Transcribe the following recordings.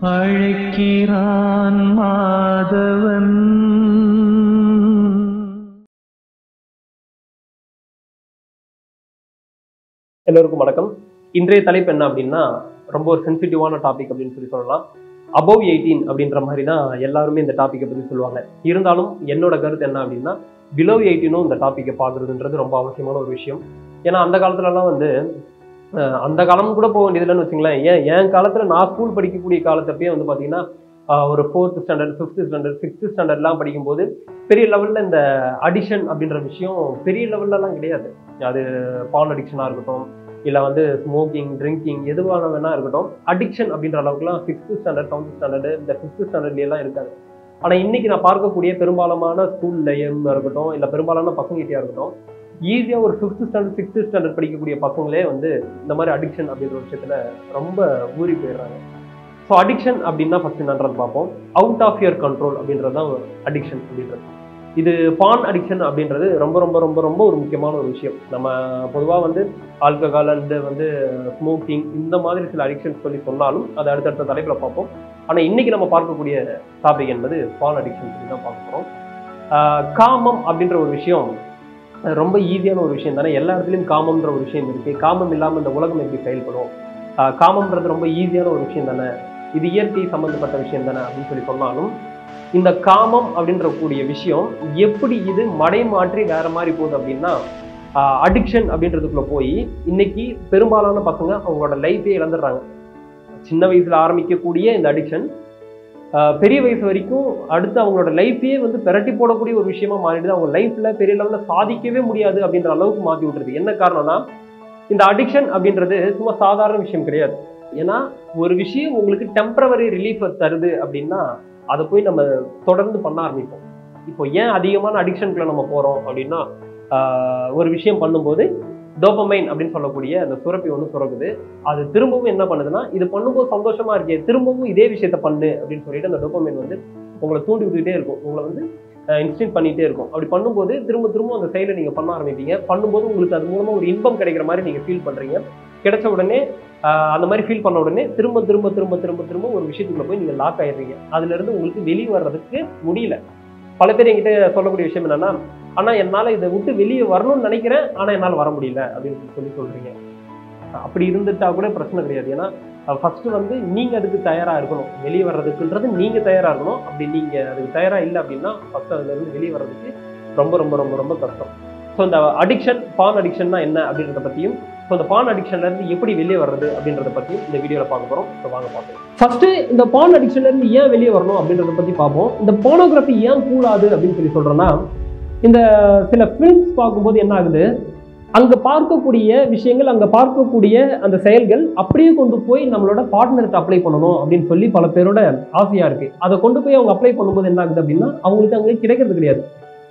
அழைக்கிறான் மாதவன் எல்லோருக்கும் வணக்கம் இன்றைய தலைப்பு என்ன அப்படின்னா ரொம்ப ஒரு சென்சிட்டிவான டாபிக் அப்படின்னு சொல்லி சொல்லலாம் அபவ் எயிட்டீன் அப்படின்ற மாதிரி தான் எல்லாருமே இந்த டாப்பிக்கை பற்றி சொல்லுவாங்க இருந்தாலும் என்னோட கருத்து என்ன அப்படின்னா பிலோ எயிட்டீனும் இந்த டாப்பிக்கை பார்க்குறதுன்றது ரொம்ப அவசியமான ஒரு விஷயம் ஏன்னா அந்த காலத்துலலாம் வந்து அஹ், அந்த காலம் கூட போக வேண்டியதில்லைன்னு வச்சுங்களேன் ஏன் என் காலத்தில் நான் ஸ்கூல் படிக்கக்கூடிய காலத்தப்பயே வந்து பார்த்தீங்கன்னா ஆஹ், ஒரு fourth standard fifth standard sixth ஸ்டாண்டர்ட்லாம் படிக்கும்போது பெரிய லெவலில் இந்த அடிஷன் அப்படின்ற விஷயம் பெரிய லெவல்லலாம் கிடையாது அது பால் அடிக்ஷனாக இருக்கட்டும் இல்லை வந்து ஸ்மோக்கிங் ட்ரிங்கிங் எதுவான வேணா இருக்கட்டும் அடிக்ஷன் அப்படின்ற அளவுக்குலாம் சிக்ஸ்த் ஸ்டாண்டர்ட் செவன்த் ஸ்டாண்டர்டு இந்த ஃபிஃப்த் ஸ்டாண்டர்ட்லாம் இருக்காது ஆனால் இன்னைக்கு நான் பார்க்கக்கூடிய பெரும்பாலான ஸ்கூல்லையும் இருக்கட்டும் இல்லை பெரும்பாலான பசங்கிட்டயா இருக்கட்டும் ஈஸியாக ஒரு ஃபிஃப்த் ஸ்டாண்டர்ட் சிக்ஸ்த் ஸ்டாண்டர்ட் படிக்கக்கூடிய பசங்களே வந்து இந்த மாதிரி அடிக்ஷன் அப்படின்ற ஒரு விஷயத்தில் ரொம்ப ஊறி போயிடுறாங்க ஸோ அடிக்ஷன் அப்படின்னா ஃபர்ஸ்ட் என்னன்றது பார்ப்போம் அவுட் ஆஃப் யுவர் கண்ட்ரோல் அப்படின்றது தான் அடிக்ஷன் அப்படின்றது இது பான் அடிக்ஷன் அப்படின்றது ரொம்ப ரொம்ப ரொம்ப ரொம்ப ஒரு முக்கியமான ஒரு விஷயம் நம்ம பொதுவாக வந்து ஆல்கஹால் அண்டு வந்து ஸ்மோக்கிங் இந்த மாதிரி சில அடிக்ஷன்ஸ் சொல்லி சொன்னாலும் அதை அடுத்தடுத்த தலைப்பில் பார்ப்போம் ஆனால் இன்னைக்கு நம்ம பார்க்கக்கூடிய டாபிக் என்பது பான் அடிக்ஷன் சொல்லி தான் பார்க்க போகிறோம் காமம் அப்படின்ற ஒரு விஷயம் அஹ் ரொம்ப ஈஸியான ஒரு விஷயம் தானே எல்லா இடத்துலையும் காமம்ன்ற ஒரு விஷயம் இருக்கு காமம் இல்லாமல் இந்த உலகம் எப்படி செயல்படும் ஆஹ் காமம்ன்றது ரொம்ப ஈஸியான ஒரு விஷயம் தானே இது இயற்கை சம்பந்தப்பட்ட விஷயம் தானே அப்படின்னு சொல்லி சொன்னாலும் இந்த காமம் அப்படின்ற கூடிய விஷயம் எப்படி இது மடை மாற்றி வேற மாதிரி போகுது அப்படின்னா அடிக்ஷன் அப்படின்றதுக்குள்ள போய் இன்னைக்கு பெரும்பாலான பசங்க அவங்களோட லைஃபே இழந்துடுறாங்க சின்ன வயசுல ஆரம்பிக்கக்கூடிய இந்த அடிக்ஷன் பெரிய வயசு வரைக்கும் அடுத்து அவங்களோட லைஃபே வந்து பிரட்டி போடக்கூடிய ஒரு விஷயமா மாறிடுது அவங்க லைஃப்ல பெரிய லெவலில் சாதிக்கவே முடியாது அப்படின்ற அளவுக்கு மாற்றி விட்டுருது என்ன காரணம்னா இந்த அடிக்ஷன் அப்படின்றது சும்மா சாதாரண விஷயம் கிடையாது ஏன்னா ஒரு விஷயம் உங்களுக்கு டெம்பரவரி ரிலீஃப் தருது அப்படின்னா அதை போய் நம்ம தொடர்ந்து பண்ண ஆரம்பிப்போம் இப்போ ஏன் அதிகமான அடிக்ஷனுக்குள்ள நம்ம போறோம் அப்படின்னா ஆஹ், ஒரு விஷயம் பண்ணும்போது டோபமைன் அப்படின்னு சொல்லக்கூடிய அந்த சுரப்பி ஒன்று சுரக்குது அது திரும்பவும் என்ன பண்ணுதுன்னா இது பண்ணும்போது சந்தோஷமா இருக்கே திரும்பவும் இதே விஷயத்த பண்ணு அப்படின்னு சொல்லிட்டு அந்த டோபமைன் வந்து உங்களை தூண்டி விட்டுக்கிட்டே இருக்கும் உங்களை வந்து இன்ஸ்டின் பண்ணிட்டே இருக்கும் அப்படி பண்ணும்போது திரும்ப திரும்ப அந்த செயலை நீங்க பண்ண ஆரம்பிப்பீங்க பண்ணும்போது உங்களுக்கு அது மூலமா ஒரு இன்பம் கிடைக்கிற மாதிரி நீங்க ஃபீல் பண்றீங்க கிடைச்ச உடனே ஆஹ், அந்த மாதிரி ஃபீல் பண்ண உடனே திரும்ப திரும்ப திரும்ப திரும்ப திரும்ப ஒரு விஷயத்துக்குள்ள போய் நீங்க லாக் ஆயிடுறீங்க அதுல இருந்து உங்களுக்கு வெளியே வர்றதுக்கு முடியல பல பேர் என்கிட்ட சொல்லக்கூடிய விஷயம் என்னன்னா ஆனா என்னால இதை விட்டு வெளியே வரணும்னு நினைக்கிறேன் ஆனா என்னால வர முடியல அப்படின்னு சொல்லி சொல்றீங்க அப்படி இருந்துட்டா கூட பிரச்சனை கிடையாது ஏன்னா ஃபர்ஸ்ட் வந்து நீங்க அதுக்கு தயாரா இருக்கணும் வெளியே வர்றதுக்குன்றது நீங்க தயாரா இருக்கணும் அப்படி நீங்க அதுக்கு தயாரா இல்லை அப்படின்னா ஃபர்ஸ்ட் அதுல இருந்து வெளியே வர்றதுக்கு ரொம்ப ரொம்ப ரொம்ப ரொம்ப கஷ்டம் ஸோ இந்த அடிக்ஷன் பான் அடிக்ஷன்னா என்ன அப்படின்றத பத்தியும் ஸோ இந்த பான் அடிக்ஷன்ல இருந்து எப்படி வெளியே வர்றது அப்படின்றத பத்தியும் இந்த வீடியோல பார்க்க போறோம் ஸோ வாங்க பார்ப்போம் ஃபர்ஸ்ட் இந்த பான் அடிக்ஷன்ல இருந்து ஏன் வெளியே வரணும் அப்படின்றத பத்தி பார்ப்போம் இந்த போனோகிராஃபி ஏன் கூடாது அப்படின்னு சொல்லி சொல்றேன்னா இந்த சில ஃபிலிம்ஸ் பார்க்கும்போது என்ன ஆகுது அங்க பார்க்கக்கூடிய விஷயங்கள் அங்க பார்க்கக்கூடிய அந்த செயல்கள் அப்படியே கொண்டு போய் நம்மளோட பார்ட்னர்கிட்ட அப்ளை பண்ணணும் அப்படின்னு சொல்லி பல பேரோட ஆசையா இருக்கு அதை கொண்டு போய் அவங்க அப்ளை பண்ணும்போது என்ன ஆகுது அப்படின்னா அவங்களுக்கு அங்கே கிடைக்கிறது கிடையாது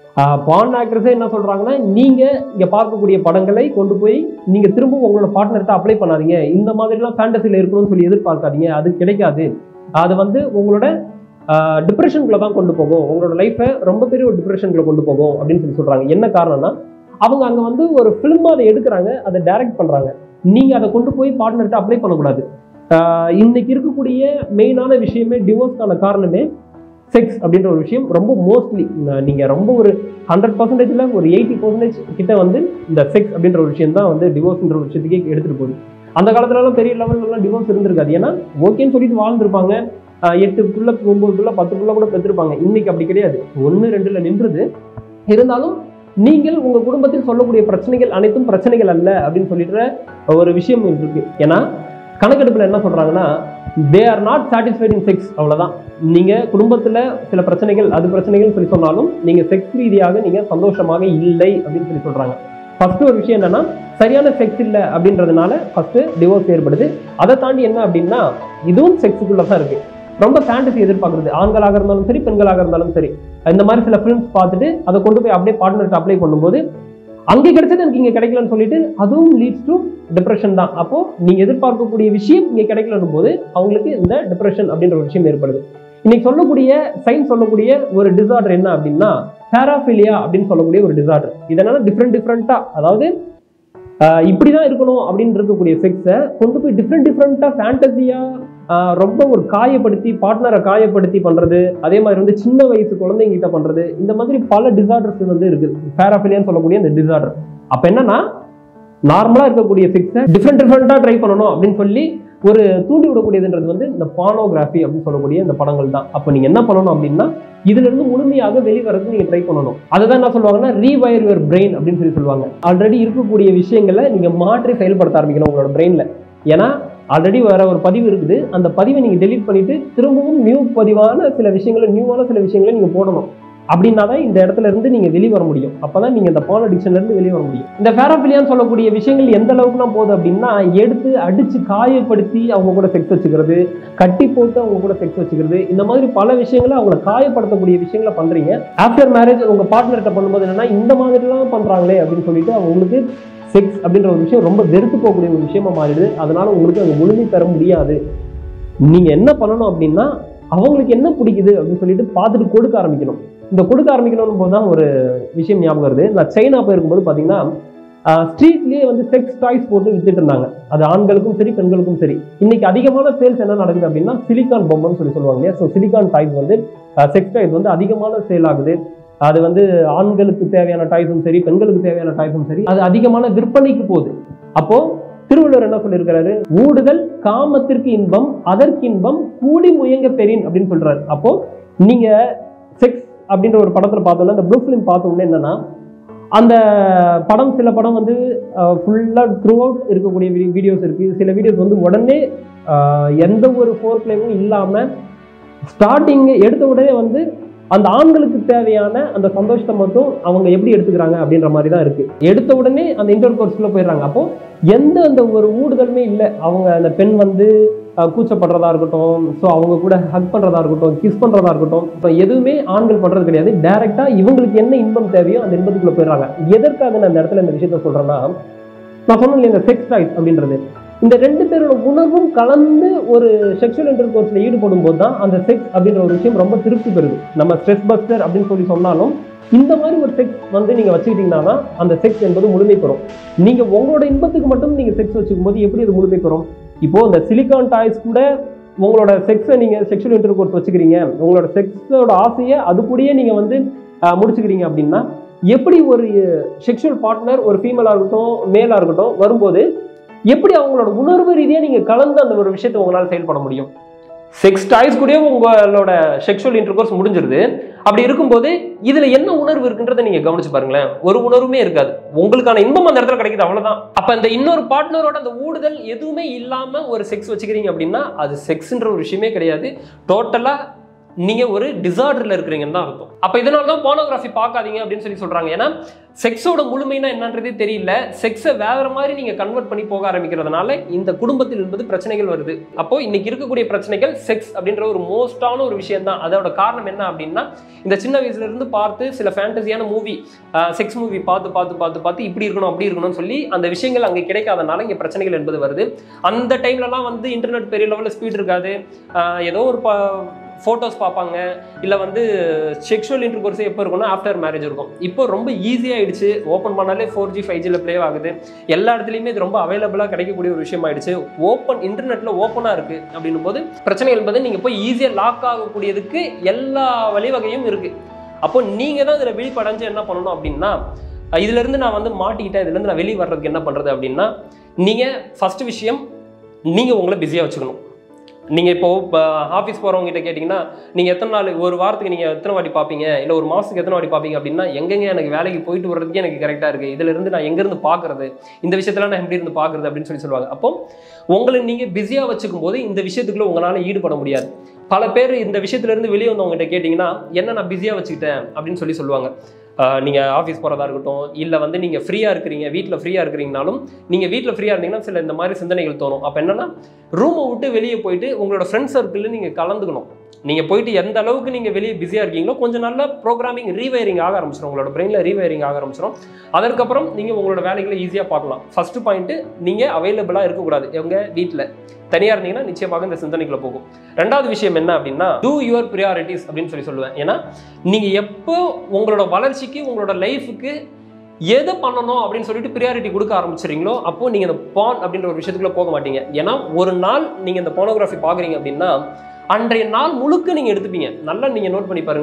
பான் ஆக்ட்ரஸே என்ன சொல்றாங்கன்னா நீங்க இங்க பார்க்கக்கூடிய படங்களை கொண்டு போய் நீங்க திரும்ப உங்களோட பார்ட்னர்கிட்ட அப்ளை பண்ணாதீங்க இந்த மாதிரிலாம் ஃபேண்டசியில் இருக்கணும்னு சொல்லி எதிர்பார்க்காதீங்க அது கிடைக்காது அது வந்து உங்களோட டிப்ரெஷனுக்குள்ள தான் கொண்டு போகும் உங்களோட லைஃப்பை ரொம்ப பெரிய ஒரு டிப்ரெஷனுக்குள்ள கொண்டு போகும் அப்படின்னு சொல்லி சொல்றாங்க என்ன காரணம்னா அவங்க அங்க வந்து ஒரு ஃபிலிமா அதை எடுக்கிறாங்க அதை டைரக்ட் பண்றாங்க நீங்க அதை கொண்டு போய் பார்ட்னர்கிட்ட அப்ளை பண்ணக்கூடாது ஆஹ் இன்னைக்கு இருக்கக்கூடிய மெயினான விஷயமே டிவோர்ஸ்க்கான காரணமே செக்ஸ் அப்படின்ற ஒரு விஷயம் ரொம்ப மோஸ்ட்லி நீங்க ரொம்ப ஒரு ஹண்ட்ரட் பர்சன்டேஜ்ல ஒரு எயிட்டி பர்சன்டேஜ் கிட்ட வந்து இந்த செக்ஸ் அப்படின்ற ஒரு விஷயம் தான் வந்து டிவோர்ஸ்ன்ற ஒரு விஷயத்துக்கே எடுத்துட்டு போகுது அந்த காலத்துலலாம் பெரிய லெவல்லாம் டிவோர்ஸ் இருந்திருக்காது ஏன்னா ஓகேன்னு சொல்லிட்டு வாழ்ந்திருப்பாங்க ஆஹ் எட்டுக்குள்ள ஒன்பதுக்குள்ள பத்துக்குள்ள கூட பெற்றிருப்பாங்க இன்னைக்கு அப்படி கிடையாது ஒன்று ரெண்டுல நின்றுது இருந்தாலும் நீங்கள் உங்க குடும்பத்தில் சொல்லக்கூடிய பிரச்சனைகள் அனைத்தும் பிரச்சனைகள் அல்ல அப்படின்னு சொல்லிட்டு ஒரு விஷயம் இருக்கு ஏன்னா கணக்கெடுப்புல என்ன சொல்றாங்கன்னா they are not satisfied in sex அவ்வளவுதான் நீங்க குடும்பத்துல சில பிரச்சனைகள் அது பிரச்சனைகள் சொல்லி சொன்னாலும் நீங்க செக்ஸ் ரீதியாக நீங்க சந்தோஷமாக இல்லை அப்படின்னு சொல்லி சொல்றாங்க ஃபர்ஸ்ட் ஒரு விஷயம் என்னன்னா சரியான செக்ஸ் இல்லை அப்படின்றதுனால ஃபர்ஸ்ட் டிவோர்ஸ் ஏற்படுது அதை தாண்டி என்ன அப்படின்னா இதுவும் செக்ஸுக்குள்ள தான் இருக்கு ரொம்ப ஃபேண்டசி எதிர்பார்க்குறது ஆண்களாக இருந்தாலும் சரி பெண்களாக இருந்தாலும் சரி இந்த மாதிரி சில ஃபிலிம்ஸ் பார்த்துட்டு அதை கொண்டு போய் அப்படியே பார்ட்னர்கிட்ட அப்ளை பண்ணும்போது அங்கே கிடைச்சது எனக்கு இங்கே கிடைக்கலன்னு சொல்லிட்டு அதுவும் லீட்ஸ் டு டிப்ரெஷன் தான் அப்போ நீங்க எதிர்பார்க்கக்கூடிய விஷயம் இங்கே கிடைக்கலன்னும் போது அவங்களுக்கு இந்த டிப்ரெஷன் அப்படின்ற ஒரு விஷயம் ஏற்படுது இன்னைக்கு சொல்லக்கூடிய சயின்ஸ் சொல்லக்கூடிய ஒரு டிசார்டர் என்ன அப்படின்னா பேராஃபிலியா அப்படின்னு சொல்லக்கூடிய ஒரு டிசார்டர் இதனால டிஃப்ரெண்ட் டிஃப்ரெண்டா அதாவது ஆஹ் இப்படிதான் இருக்கணும் அப்படின்னு இருக்கக்கூடிய செக்ஸை கொண்டு போய் டிஃப்ரெண்ட் டிஃப்ரெண்டா ஃபேண்டசியா ஆஹ் ரொம்ப ஒரு காயப்படுத்தி பார்ட்னரை காயப்படுத்தி பண்றது அதே மாதிரி வந்து சின்ன வயசு குழந்தைங்கிட்ட பண்றது இந்த மாதிரி பல டிசார்டர்ஸ் வந்து இருக்கு பேராஃபிலியான்னு சொல்லக்கூடிய இந்த டிசார்டர் அப்ப என்னன்னா நார்மலா இருக்கக்கூடிய செக்ஸை டிஃப்ரெண்ட் டிஃப்ரெண்டா ட்ரை பண்ணணும் அப்படின்னு சொல்லி ஒரு தூண்டி விடக்கூடியதுன்றது வந்து இந்த பானோகிராஃபி அப்படின்னு சொல்லக்கூடிய இந்த படங்கள் தான் அப்போ நீங்க என்ன பண்ணணும் அப்படின்னா இதுல இருந்து முழுமையாக வெளிவரதுக்கு நீங்க ட்ரை பண்ணணும் அதுதான் என்ன சொல்லுவாங்கன்னா ரீவயர் யுவர் பிரெயின் அப்படின்னு சொல்லி சொல்லுவாங்க ஆல்ரெடி இருக்கக்கூடிய விஷயங்களை நீங்க மாற்றி செயல்படுத்த ஆரம்பிக்கணும் உங்களோட பிரெயின்ல ஏன்னா ஆல்ரெடி வேற ஒரு பதிவு இருக்குது அந்த பதிவை நீங்க டெலீட் பண்ணிட்டு திரும்பவும் நியூ பதிவான சில விஷயங்களை நியூவான சில விஷயங்களை நீங்க போடணும் அப்படின்னா தான் இந்த இடத்துல இருந்து நீங்க வெளியே வர முடியும் அப்பதான் நீங்க இந்த பால் அடிக்ஷன்ல இருந்து வெளியே வர முடியும் இந்த பேராபிலியான்னு சொல்லக்கூடிய விஷயங்கள் எந்த அளவுக்குலாம் போகுது அப்படின்னா எடுத்து அடிச்சு காயப்படுத்தி அவங்க கூட செக்ஸ் வச்சுக்கிறது கட்டி போட்டு அவங்க கூட செக்ஸ் வச்சுக்கிறது இந்த மாதிரி பல விஷயங்களை அவங்கள காயப்படுத்தக்கூடிய விஷயங்களை பண்றீங்க ஆஃப்டர் மேரேஜ் உங்க பார்ட்னர்கிட்ட பண்ணும்போது என்னன்னா இந்த மாதிரிலாம் பண்றாங்களே அப்படின்னு சொல்லிட்டு அவங்களுக்கு செக்ஸ் அப்படின்ற ஒரு விஷயம் ரொம்ப வெறுத்து போகக்கூடிய ஒரு விஷயமா மாறிடுது அதனால உங்களுக்கு அங்கே முழுமை பெற முடியாது நீங்க என்ன பண்ணணும் அப்படின்னா அவங்களுக்கு என்ன பிடிக்குது அப்படின்னு சொல்லிட்டு பார்த்துட்டு கொடுக்க ஆரம்பிக்கணும் இந்த கொடுக்க ஆரம்பிக்கணும் போது தான் ஒரு விஷயம் ஞாபகம் வருது நான் சைனா போயிருக்கும்போது பார்த்தீங்கன்னா ஸ்ட்ரீட்லேயே வந்து செக்ஸ் டாய்ஸ் போட்டு வித்துட்டு இருந்தாங்க அது ஆண்களுக்கும் சரி பெண்களுக்கும் சரி இன்னைக்கு அதிகமான சேல்ஸ் என்ன நடக்குது அப்படின்னா சிலிக்கான் பொம்மைன்னு சொல்லி சொல்லுவாங்க இல்லையா ஸோ சிலிக்கான் டாய்ஸ் வந்து செக்ஸ் டாய்ஸ் வந்து அதிகமான சேல் ஆகுது அது வந்து ஆண்களுக்கு தேவையான டாய்ஸும் சரி பெண்களுக்கு தேவையான டாய்ஸும் சரி அது அதிகமான விற்பனைக்கு போகுது அப்போ திருவள்ளுவர் என்ன சொல்லியிருக்கிறாரு ஊடுதல் காமத்திற்கு இன்பம் அதற்கு இன்பம் கூடி முயங்க பெறின் அப்படின்னு சொல்றாரு அப்போ நீங்க செக்ஸ் அப்படின்ற ஒரு படத்துல பார்த்தோம்னா இந்த ப்ளூ ஃபிலிம் பார்த்த உடனே என்னன்னா அந்த படம் சில படம் வந்து ஃபுல்லாக த்ரூ அவுட் இருக்கக்கூடிய வீடியோஸ் இருக்கு சில வீடியோஸ் வந்து உடனே ஆஹ், எந்த ஒரு ஃபோர் பிளேமும் இல்லாமல் ஸ்டார்டிங் எடுத்த உடனே வந்து அந்த ஆண்களுக்கு தேவையான அந்த சந்தோஷத்தை மட்டும் அவங்க எப்படி எடுத்துக்கிறாங்க அப்படின்ற மாதிரி தான் இருக்கு எடுத்த உடனே அந்த இன்டர் கோர்ஸ்க்குள்ள போயிடுறாங்க அப்போ எந்த அந்த ஒரு ஊடுதலுமே இல்லை அவங்க அந்த பெண் வந்து அஹ், கூச்சப்படுறதா இருக்கட்டும் ஸோ அவங்க கூட ஹக் பண்றதா இருக்கட்டும் கிஸ் பண்றதா இருக்கட்டும் இப்போ எதுவுமே ஆண்கள் பண்றது கிடையாது டைரக்டா இவங்களுக்கு என்ன இன்பம் தேவையோ அந்த இன்பத்துக்குள்ள போயிடுறாங்க எதற்காக நான் இந்த இடத்துல இந்த விஷயத்த சொல்றேன்னா நான் சொன்னேன் இந்த செக்ஸ் டாய்ஸ் அப்படின்றது இந்த ரெண்டு பேரோட உணர்வும் கலந்து ஒரு செக்ஷுவல் இன்டர் கோர்ஸ்ல ஈடுபடும் போது தான் அந்த செக்ஸ் அப்படின்ற ஒரு விஷயம் ரொம்ப திருப்தி பெறுது நம்ம ஸ்ட்ரெஸ் பஸ்டர் அப்படின்னு சொல்லி சொன்னாலும் இந்த மாதிரி ஒரு செக்ஸ் வந்து நீங்க வச்சுக்கிட்டீங்கன்னா தான் அந்த செக்ஸ் என்பது முழுமை பெறும் நீங்க உங்களோட இன்பத்துக்கு மட்டும் நீங்க செக்ஸ் வச்சுக்கும் போது எப்படி அது முழுமை பெறும் இப்போ இந்த சிலிகான் டாய்ஸ் கூட உங்களோட செக்ஸை நீங்க செக்ஷுவல் இன்டர் கோர்ஸ் வச்சுக்கிறீங்க உங்களோட செக்ஸோட ஆசையை அது கூடயே நீங்க வந்து ஆஹ், முடிச்சுக்கிறீங்க அப்படின்னா எப்படி ஒரு செக்ஷுவல் பார்ட்னர் ஒரு ஃபீமேலாக இருக்கட்டும் மேலாக இருக்கட்டும் வரும்போது எப்படி அவங்களோட உணர்வு ரீதியாக நீங்கள் கலந்து அந்த ஒரு விஷயத்தை உங்களால் செயல்பட முடியும் செக்ஸ் டாய்ஸ் கூடயே உங்களோட செக்ஷுவல் இன்டர்கோர்ஸ் முடிஞ்சிருது அப்படி இருக்கும்போது இதுல என்ன உணர்வு இருக்குன்றதை நீங்க கவனிச்சு பாருங்களேன் ஒரு உணர்வுமே இருக்காது உங்களுக்கான இன்பம் அந்த இடத்துல கிடைக்குது அவ்வளவுதான் அப்ப அந்த இன்னொரு பார்ட்னரோட அந்த ஊடுதல் எதுவுமே இல்லாம ஒரு செக்ஸ் வச்சுக்கிறீங்க அப்படின்னா அது செக்ஸ்ன்ற ஒரு விஷயமே கிடையாது டோட்டலா நீங்க ஒரு டிசார்டர்ல இருக்கிறீங்கன்னு தான் அர்த்தம் அப்ப இதனால தான் போனோகிராஃபி பார்க்காதீங்க அப்படின்னு சொல்லி சொல்றாங்க ஏன்னா செக்ஸோட முழுமைனா என்னன்றதே தெரியல செக்ஸை வேற மாதிரி நீங்க கன்வெர்ட் பண்ணி போக ஆரம்பிக்கிறதுனால இந்த குடும்பத்தில் என்பது பிரச்சனைகள் வருது அப்போ இன்னைக்கு இருக்கக்கூடிய பிரச்சனைகள் செக்ஸ் அப்படின்ற ஒரு மோஸ்டான ஒரு விஷயம் தான் அதோட காரணம் என்ன அப்படின்னா இந்த சின்ன வயசுல இருந்து பார்த்து சில ஃபேண்டசியான மூவி செக்ஸ் மூவி பார்த்து பார்த்து பார்த்து பார்த்து இப்படி இருக்கணும் அப்படி இருக்கணும்னு சொல்லி அந்த விஷயங்கள் அங்கே கிடைக்காதனால இங்கே பிரச்சனைகள் என்பது வருது அந்த டைம்லலாம் வந்து இன்டர்நெட் பெரிய லெவலில் ஸ்பீட் இருக்காது ஆஹ் ஏதோ ஒரு ப ஃபோட்டோஸ் பார்ப்பாங்க இல்லை வந்து செக்ஷுவல் இன்டர்கோர்ஸே எப்போ இருக்கும்னா ஆஃப்டர் மேரேஜ் இருக்கும் இப்போ ரொம்ப ஈஸியாகிடுச்சு ஓப்பன் பண்ணாலே ஃபோர் ஜி ஃபைவ் ஜியில் ப்ளே ஆகுது எல்லா இடத்துலையுமே இது ரொம்ப அவைலபிளாக கிடைக்கக்கூடிய ஒரு விஷயம் ஆயிடுச்சு ஓப்பன் இன்டர்நெட்டில் ஓப்பனாக இருக்குது அப்படின்னும் போது பிரச்சனைகள் என்பது நீங்கள் போய் ஈஸியாக லாக் ஆகக்கூடியதுக்கு எல்லா வழிவகையும் இருக்குது அப்போ நீங்கள் தான் இதில் விழிப்படைஞ்சு என்ன பண்ணணும் அப்படின்னா அஹ் இதுல இருந்து நான் வந்து மாட்டிக்கிட்டேன் இதுல இருந்து நான் வெளியே வர்றதுக்கு என்ன பண்றது அப்படின்னா நீங்க ஃபர்ஸ்ட் விஷயம் நீங்க உங்களை பிஸியா வச்சுக்கணும் நீங்க இப்போ ஆஃபீஸ் போறவங்க கிட்ட கேட்டிங்கன்னா நீங்க எத்தனை நாள் ஒரு வாரத்துக்கு நீங்க எத்தனை வாட்டி பார்ப்பீங்க இல்ல ஒரு மாசத்துக்கு எத்தனை வாட்டி பார்ப்பீங்க அப்படின்னா எங்கெங்க எனக்கு வேலைக்கு போயிட்டு வர்றதுக்கே எனக்கு கரெக்டா இருக்கு இதுல இருந்து நான் எங்க இருந்து பாக்குறது இந்த விஷயத்துல நான் எப்படி இருந்து பாக்குறது அப்படின்னு சொல்லி சொல்லுவாங்க அப்போ உங்களை நீங்க பிஸியா வச்சுக்கும் போது இந்த விஷயத்துக்குள்ள உங்களால ஈடுபட முடியாது பல பேர் இந்த விஷயத்துல இருந்து வெளியே வந்தவங்ககிட்ட கேட்டிங்கன்னா என்ன நான் பிஸியா வச்சுக்கிட்டேன் அப்படின்னு சொல்லி சொல்லுவாங்க ஆஹ் நீங்க ஆஃபீஸ் போறதா இருக்கட்டும் இல்ல வந்து நீங்க ஃப்ரீயா இருக்கிறீங்க வீட்ல ஃப்ரீயா இருக்கிறீங்கனாலும் நீங்க வீட்ல ஃப்ரீயா இருந்தீங்கன்னா சில இந்த மாதிரி சிந்தனைகள் தோணும் அப்ப என்னன்னா ரூமை விட்டு வெளியே போயிட்டு உங்களோட ஃப்ரெண்ட் சர்க்கிளில் நீங்க கலந்துக்கணும் நீங்க போயிட்டு எந்த அளவுக்கு நீங்க வெளியே பிஸியா இருக்கீங்களோ கொஞ்சம் நல்ல ப்ரோக்ராமிங் ரீவயரிங் ஆக ஆரம்பிச்சிடும் உங்களோட பிரெயின்ல ரீவயரிங் ஆக ஆரம்பிச்சிடும் அதற்கப்புறம் நீங்க உங்களோட வேலைகளை ஈஸியா பார்க்கலாம் ஃபர்ஸ்ட் பாயிண்ட் நீங்க அவைலபிளா இருக்கக்கூடாது எங்க வீட்ல தனியா இருந்தீங்கன்னா நிச்சயமாக இந்த சிந்தனைக்குள்ள போகும் ரெண்டாவது விஷயம் என்ன அப்படின்னா டூ யுவர் ப்ரியாரிட்டிஸ் அப்படின்னு சொல்லி சொல்லுவேன் ஏன்னா நீங்க எப்போ உங்களோட வளர்ச்சிக்கு உங்களோட லைஃபுக்கு எது பண்ணணும் அப்படின்னு சொல்லிட்டு ப்ரியாரிட்டி கொடுக்க ஆரம்பிச்சிடுறீங்களோ அப்போ நீங்க இந்த பான் அப்படின்ற ஒரு விஷயத்துக்குள்ள போக மாட்டீங்க ஏன்னா ஒரு நாள் நீங்க இந்த போனோகிராஃபி பாக்குறீங்க அப்படின்னா அன்றைய நாள் முழுக்க நீங்க எடுத்துப்பீங்க நல்லா நீங்க நோட் பண்ணி பாருங்க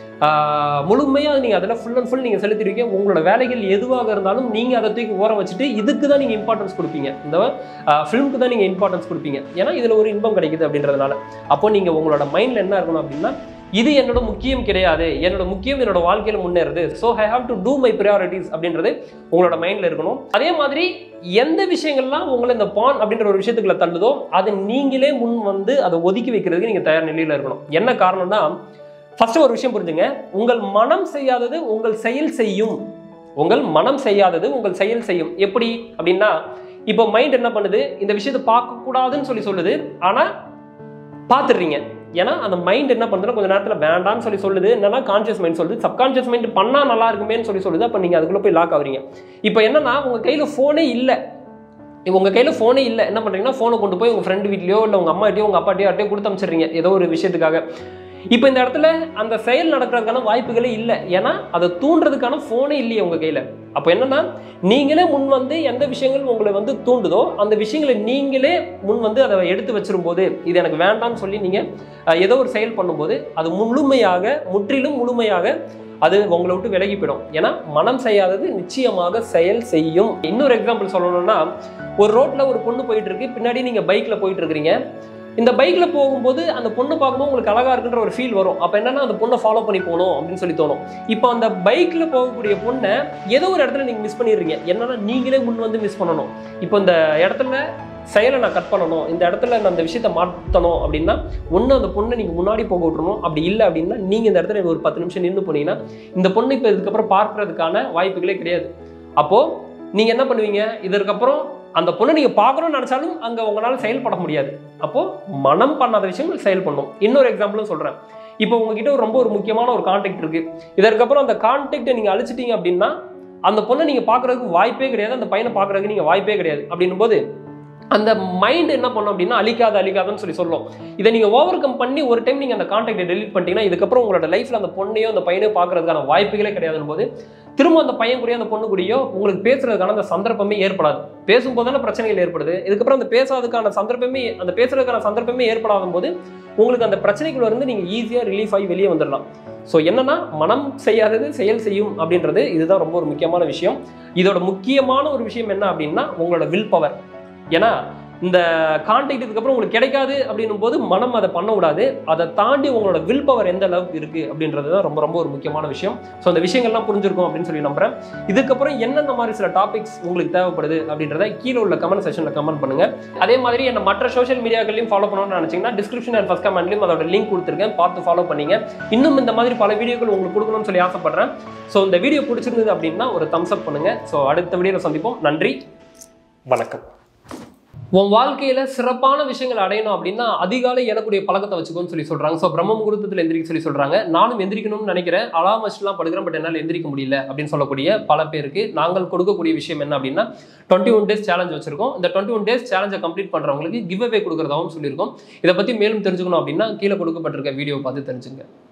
ஆஹ் முழுமையா நீங்க அதில் ஃபுல் அண்ட் ஃபுல் நீங்க செலுத்திருக்கீங்க உங்களோட வேலைகள் எதுவாக இருந்தாலும் நீங்க அதை தூக்கி ஓரம் வச்சுட்டு இதுக்கு தான் நீங்க இம்பார்ட்டன்ஸ் கொடுப்பீங்க இந்த ஃபிலிம்க்கு தான் நீங்க இம்பார்ட்டன்ஸ் கொடுப்பீங்க ஏன்னா இதுல ஒரு இன்பம் கிடைக்குது அப்படின்றதுனால அப்போ நீங்க உங்களோட மைண்ட்ல என்ன இருக்கணும் அப்படின்னா இது என்னோட முக்கியம் கிடையாது என்னோட முக்கியம் என்னோட வாழ்க்கையில முன்னேறுது so I have to do my priorities அப்படின்றது உங்களோட மைண்ட்ல இருக்கணும் அதே மாதிரி எந்த விஷயங்கள்லாம் உங்களை இந்த பான் அப்படின்ற ஒரு விஷயத்துக்குள்ள தள்ளுதோ அதை நீங்களே முன் வந்து அதை ஒதுக்கி வைக்கிறதுக்கு நீங்க தயார் நிலையில இருக்கணும் என்ன காரணம்னா ஃபர்ஸ்ட் ஒரு விஷயம் புரிஞ்சுங்க உங்கள் மனம் செய்யாதது உங்கள் செயல் செய்யும் உங்கள் மனம் செய்யாதது உங்கள் செயல் செய்யும் எப்படி அப்படின்னா இப்போ மைண்ட் என்ன பண்ணுது இந்த விஷயத்தை பார்க்கக்கூடாதுன்னு சொல்லி சொல்லுது ஆனால் பார்த்துடுறீங்க ஏன்னா அந்த மைண்ட் என்ன பண்ணுதுன்னா கொஞ்சம் நேரத்தில் வேண்டாம்னு சொல்லி சொல்லுது என்னன்னா கான்ஷியஸ் மைண்ட் சொல்லுது சப்கான்ஷியஸ் மைண்ட் பண்ணால் நல்லா இருக்குமேன்னு சொல்லி சொல்லுது அப்போ நீங்கள் அதுக்குள்ளே போய் லாக் ஆகுறீங்க இப்போ என்னன்னா உங்கள் கையில் ஃபோனே இல்லை இப்போ உங்கள் கையில் ஃபோனே இல்லை என்ன பண்ணுறீங்கன்னா ஃபோனை கொண்டு போய் உங்கள் ஃப்ரெண்டு வீட்லையோ இல்லை உங்கள் அம்மாட்டியோ உங்கள் அப்பாட்டியோ யார்ட்டையோ கொடுத்து அமைச்சிடுறீங்க ஏதோ ஒரு விஷயத்துக்காக இப்போ இந்த இடத்துல அந்த செயல் நடக்கிறதுக்கான வாய்ப்புகளே இல்லை ஏன்னா அதை தூண்டுறதுக்கான ஃபோனே இல்லையே உங்கள் கையில் அப்போ என்னன்னா நீங்களே முன் வந்து எந்த விஷயங்கள் உங்களை வந்து தூண்டுதோ அந்த விஷயங்களை நீங்களே முன் வந்து அதை எடுத்து வச்சிரும்போது இது எனக்கு வேண்டாம்னு சொல்லி நீங்கள் அஹ், ஏதோ ஒரு செயல் பண்ணும்போது அது முழுமையாக முற்றிலும் முழுமையாக அது உங்களை விட்டு விலகி போயிடும் ஏன்னா மனம் செய்யாதது நிச்சயமாக செயல் செய்யும் இன்னொரு எக்ஸாம்பிள் சொல்லணும்னா ஒரு ரோட்ல ஒரு பொண்ணு போயிட்டு இருக்கு பின்னாடி நீங்க பைக்ல போயிட்டு இருக்கிறீங்க இந்த பைக்ல போகும்போது அந்த பொண்ணு பார்க்கும்போது உங்களுக்கு அழகா இருக்குன்ற ஒரு ஃபீல் வரும் அப்ப என்னன்னா அந்த பொண்ணை ஃபாலோ பண்ணி போகணும் அப்படின்னு சொல்லி தோணும் இப்போ அந்த பைக்ல போகக்கூடிய பொண்ணை ஏதோ ஒரு இடத்துல நீங்க மிஸ் பண்ணிடுறீங்க என்னன்னா நீங்களே முன் வந்து மிஸ் பண்ணணும் இப்போ இந்த இடத்துல செயலை நான் கட் பண்ணணும் இந்த இடத்துல நான் அந்த விஷயத்தை மாற்றணும் அப்படின்னா ஒன்று அந்த பொண்ணை நீங்கள் முன்னாடி போக விட்டுறணும் அப்படி இல்லை அப்படின்னா நீங்கள் இந்த இடத்துல ஒரு பத்து நிமிஷம் நின்று போனீங்கன்னா இந்த பொண்ணு இப்போ இதுக்கப்புறம் பார்க்கறதுக்கான வாய்ப்புகளே கிடையாது அப்போது நீங்கள் என்ன பண்ணுவீங்க இதற்கப்புறம் அந்த பொண்ணை நீங்கள் பார்க்கணும்னு நினச்சாலும் அங்கே உங்களால் செயல்பட முடியாது அப்போது மனம் பண்ணாத விஷயங்கள் செயல் பண்ணும் இன்னொரு எக்ஸாம்பிளும் சொல்கிறேன் இப்போ உங்ககிட்ட ஒரு ரொம்ப ஒரு முக்கியமான ஒரு கான்டாக்ட் இருக்கு இதற்கப்புறம் அந்த கான்டாக்டை நீங்கள் அழிச்சிட்டீங்க அப்படின்னா அந்த பொண்ணை நீங்கள் பார்க்கறதுக்கு வாய்ப்பே கிடையாது அந்த பையனை பார்க்கறதுக்கு நீங்கள் வாய்ப்பே கிடையாது அப்படின்னும் போது அந்த மைண்ட் என்ன பண்ணும் அப்படின்னா அழிக்காத அழிக்காதன்னு சொல்லி சொல்லும் இதை நீங்கள் ஓவர் கம் பண்ணி ஒரு டைம் நீங்கள் அந்த கான்டாக்டை டெலிட் பண்ணிட்டீங்கன்னா இதுக்கப்புறம் உங்களோட லைஃப்பில் அந்த பொண்ணையோ அந்த பையனையோ பார்க்கறதுக்கான வாய்ப்புகளே கிடையாதுன்னு போது திரும்ப அந்த பையன் கூடயோ அந்த பொண்ணு கூடயோ உங்களுக்கு பேசுறதுக்கான அந்த சந்தர்ப்பமே ஏற்படாது பேசும்போது தானே பிரச்சனைகள் ஏற்படுது இதுக்கப்புறம் அந்த பேசாததுக்கான சந்தர்ப்பமே அந்த பேசுறதுக்கான சந்தர்ப்பமே ஏற்படாத போது உங்களுக்கு அந்த பிரச்சனைக்குள்ள இருந்து நீங்கள் ஈஸியாக ரிலீஃப் ஆகி வெளியே வந்துடலாம் ஸோ என்னன்னா மனம் செய்யாதது செயல் செய்யும் அப்படின்றது இதுதான் ரொம்ப ஒரு முக்கியமான விஷயம் இதோட முக்கியமான ஒரு விஷயம் என்ன அப்படின்னா உங்களோட வில் பவர் ஏன்னா இந்த கான்டாக்ட் இதுக்கப்புறம் உங்களுக்கு கிடைக்காது அப்படின்னும் போது மனம் அதை பண்ண விடாது அதை தாண்டி உங்களோட வில் பவர் எந்த அளவுக்கு இருக்கு அப்படின்றது தான் ரொம்ப ரொம்ப ஒரு முக்கியமான விஷயம் ஸோ அந்த விஷயங்கள்லாம் புரிஞ்சிருக்கும் அப்படின்னு சொல்லி நம்புறேன் இதுக்கப்புறம் என்னென்ன மாதிரி சில டாபிக்ஸ் உங்களுக்கு தேவைப்படுது அப்படின்றத கீழே உள்ள கமெண்ட் செக்ஷன்ல கமெண்ட் பண்ணுங்க அதே மாதிரி என்ன மற்ற சோஷியல் மீடியாக்களையும் ஃபாலோ பண்ணணும்னு நினைச்சீங்கன்னா டிஸ்கிரிப்ஷன் அண்ட் ஃபஸ்ட் கமெண்ட்லையும் அதோட லிங்க் கொடுத்துருக்கேன் பார்த்து ஃபாலோ பண்ணீங்க இன்னும் இந்த மாதிரி பல வீடியோக்கள் உங்களுக்கு கொடுக்கணும்னு சொல்லி ஆசைப்படுறேன் ஸோ இந்த வீடியோ பிடிச்சிருந்தது அப்படின்னா ஒரு தம்ஸ் அப் பண்ணுங்க ஸோ அடுத்த வீடியோவில் சந்திப்போம் நன்றி வணக்கம் உன் வாழ்க்கையில சிறப்பான விஷயங்கள் அடையணும் அப்படின்னா அதிகாலை எழக்கூடிய பழக்கத்தை வச்சுக்கோன்னு சொல்லி சொல்றாங்க ஸோ பிரம்ம முகூர்த்தத்தில் எந்திரிக்க சொல்லி சொல்றாங்க நானும் எந்திரிக்கணும்னு நினைக்கிறேன் அலாம் வச்சுலாம் படுக்கிறேன் பட் என்னால் எந்திரிக்க முடியல அப்படின்னு சொல்லக்கூடிய பல பேருக்கு நாங்கள் கொடுக்கக்கூடிய விஷயம் என்ன அப்படின்னா டுவெண்ட்டி ஒன் டேஸ் சேலஞ்ச் வச்சிருக்கோம் இந்த டுவெண்ட்டி ஒன் டேஸ் சேலஞ்சை கம்ப்ளீட் பண்றவங்களுக்கு கிவ் அவே கொடுக்குறதாவும் சொல்லியிருக்கோம் இதை பத்தி மேலும் தெரிஞ்சுக்கணும் அப்படின்னா கீழே கொடுக்கப்பட்டிருக்க வீடியோ பார்த்து தெரிஞ்சுங்க